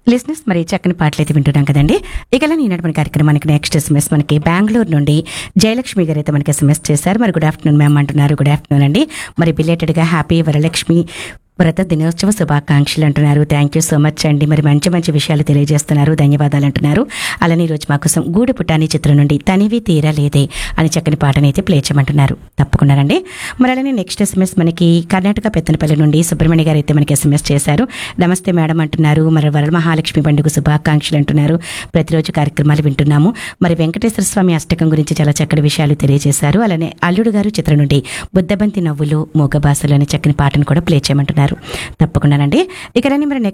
listeners మరి చక్కని పాటలు అయితే వింటున్నాం కదండి ఇక ఈనాటి మన కార్యక్రమానికి నెక్స్ట్ ఎస్ఎంఎస్ మనకి బెంగళూరు నుండి జయలక్ష్మి గారు అయితే మనకి ఎస్ఎంఎస్ చేశారు మరి గుడ్ ఆఫ్టర్నూన్ మ్యామ్ అంటున్నారు గుడ్ ఆఫ్టర్నూన్ అండి మరి బిలేటెడ్గా హ్యాపీ వరలక్ష్మి వ్రత దినోత్సవ శుభాకాంక్షలు అంటున్నారు థ్యాంక్ యూ సో మచ్ అండి మరి మంచి మంచి విషయాలు తెలియజేస్తున్నారు ధన్యవాదాలు అంటున్నారు అలానే ఈరోజు మా కోసం గూడు పుట్టాని చిత్రం నుండి తనివి తీరా లేదే అని చక్కని పాటని అయితే ప్లే చేయమంటున్నారు తప్పకుండానండి మరి అలానే నెక్స్ట్ ఎస్ఎంఎస్ మనకి కర్ణాటక పెత్తనపల్లి నుండి సుబ్రహ్మణ్య గారు అయితే మనకి ఎస్ఎంఎస్ చేశారు నమస్తే మేడం అంటున్నారు మరి వరమహాలక్ష్మి పండుగ శుభాకాంక్షలు అంటున్నారు ప్రతిరోజు కార్యక్రమాలు వింటున్నాము మరి వెంకటేశ్వర స్వామి అష్టకం గురించి చాలా చక్కటి విషయాలు తెలియజేశారు అలానే అల్లుడు గారు చిత్రం నుండి బుద్ధబంతి నవ్వులు మూగ భాషలు అనే చక్కని పాటను కూడా ప్లే చేయమంటున్నారు తప్పకుండానండి ఇక రండి మరి